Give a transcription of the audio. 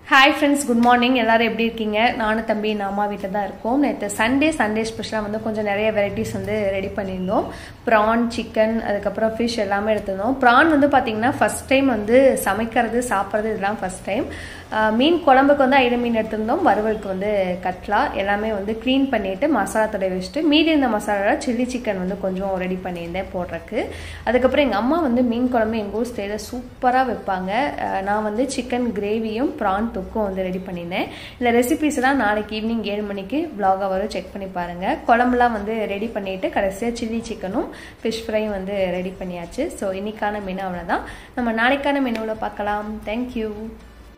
hi friends good morning எல்லாரும் எப்படி இருக்கீங்க நானும் தம்பி நான் அம்மா வீட்டில் தான் இருக்கோம் நேற்று சண்டே சண்டே ஸ்பெஷலாக வந்து கொஞ்சம் நிறைய வெரைட்டிஸ் வந்து ரெடி பண்ணியிருந்தோம் ப்ரான் சிக்கன் அதுக்கப்புறம் ஃபிஷ் எல்லாமே எடுத்திருந்தோம் ப்ரான் வந்து பார்த்தீங்கன்னா ஃபஸ்ட் டைம் வந்து சமைக்கிறது சாப்பிட்றது இதெல்லாம் ஃபஸ்ட் டைம் மீன் குழம்புக்கு வந்து ஐட மீன் எடுத்திருந்தோம் வறுவலுக்கு வந்து கட்லா எல்லாமே வந்து க்ளீன் பண்ணிவிட்டு மசாலா தடவை வச்சுட்டு மீதி இந்த மசாலா சில்லி சிக்கன் வந்து கொஞ்சம் ரெடி பண்ணியிருந்தேன் போடுறக்கு அதுக்கப்புறம் எங்கள் அம்மா வந்து மீன் குழம்பு எங்கள் ஊர் ஸ்டைலில் சூப்பராக வைப்பாங்க அஹ் நான் வந்து சிக்கன் கிரேவியும் ப்ரான் தொக்கும் வந்து ரெடி பண்ணியிருந்தேன் இந்த ரெசிபிஸ் எல்லாம் நாளைக்கு ஈவினிங் ஏழு மணிக்கு vlog-ஆ வரும் செக் பண்ணி பாருங்கள் குழம்புலாம் வந்து ரெடி பண்ணிவிட்டு கடைசியாக சில்லி சிக்கனும் ஃபிஷ் ஃப்ரையும் வந்து ரெடி பண்ணியாச்சு ஸோ இன்னைக்கான மெனு அவ்வளோதான் நம்ம நாளைக்கான மெனுவில் பார்க்கலாம் தேங்க்யூ